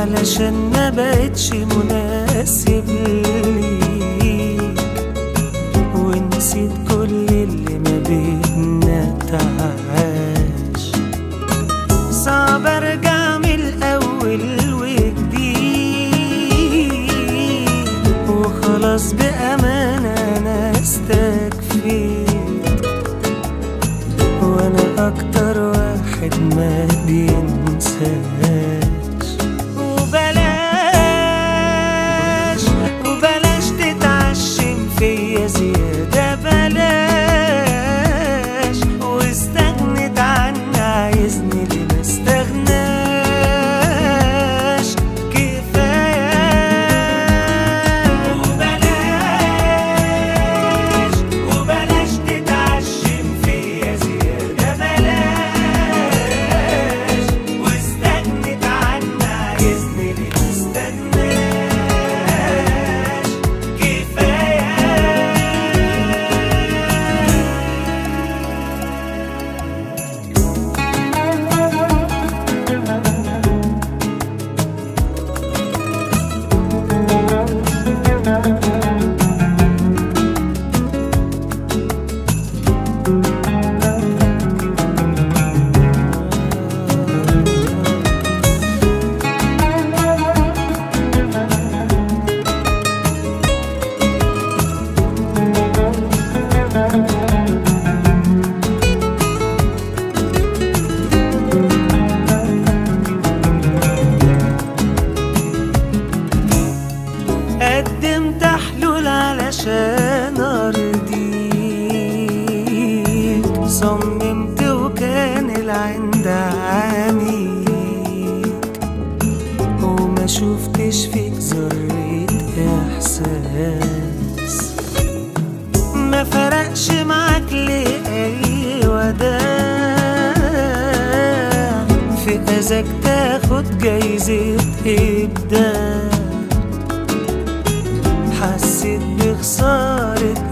علشان ما بقتش مناسب ليك ونسيت كل اللي ما بينا تعاش صعب ارجع من الاول وجديد وخلاص بامانه انا استكفيت وانا اكتر واحد ما بينساش وبلاش وبلاش تتعشم فيا زيادة بلاش واستغنت عني عايزني ليه ما استغناش كفاية وبلاش وبلاش تتعشم فيا زيادة بلاش واستغنت عني عايزني ليه ما استغناش كفاية قدمت حلول علشان ارضيك صممت وكان العند عنيك وما شفتش فيك ذرة احساس ما فرقش معاك ليه اي وداع في اذاك تاخد جايزة ابداع حسيت بخسارة